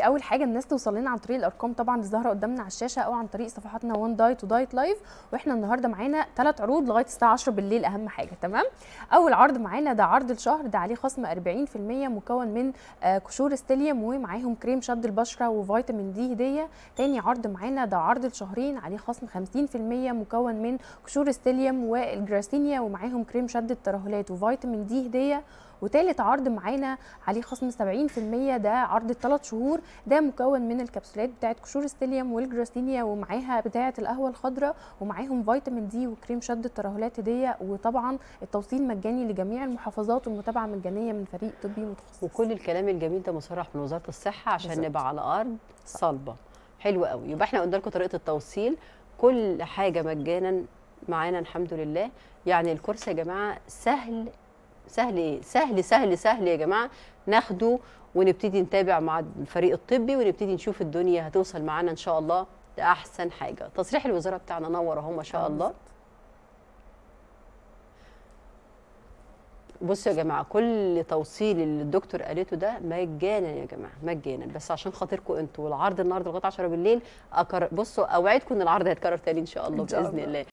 اول حاجه الناس توصل لنا عن طريق الارقام طبعا اللي ظاهره قدامنا على الشاشه او عن طريق صفحاتنا وان دايت ودايت لايف واحنا النهارده معانا ثلاث عروض لغايه الساعه 10 بالليل اهم حاجه تمام اول عرض معانا ده عرض الشهر ده عليه خصم 40% مكون من آه، قشور ستيليوم ومعاهم كريم شد البشره وفيتامين دي هديه تاني عرض معانا ده عرض الشهرين عليه خصم 50% مكون من قشور ستيليوم والجراسينيا ومعاهم كريم شد الترهلات وفيتامين دي هديه وتالت عرض معانا عليه خصم 70% ده عرض الثلاث شهور ده مكون من الكبسولات بتاعت قشور ستيليوم والجراسينيا ومعاها بتاعه القهوه الخضراء ومعاهم فيتامين دي وكريم شد الترهلات هديه وطبعا التوصيل مجاني لجميع المحافظات والمتابعه مجانيه من فريق طبي متخصص وكل الكلام الجميل ده مصرح من وزاره الصحه عشان بالظبط. نبقى على ارض صلبه حلو قوي يبقى احنا قلنا لكم طريقه التوصيل كل حاجه مجانا معانا الحمد لله يعني الكورس يا جماعه سهل سهل ايه سهل سهل سهل يا جماعه ناخده ونبتدي نتابع مع الفريق الطبي ونبتدي نشوف الدنيا هتوصل معانا ان شاء الله لاحسن حاجه تصريح الوزاره بتاعنا نور اهو ما شاء الله بصوا يا جماعه كل توصيل اللي الدكتور قالته ده مجانا يا جماعه مجانا بس عشان خاطركم انتوا والعرض النهارده لغايه 10 بالليل أكر... بصوا اوعدكم ان العرض هيتكرر تاني ان شاء الله إن شاء باذن الله. الله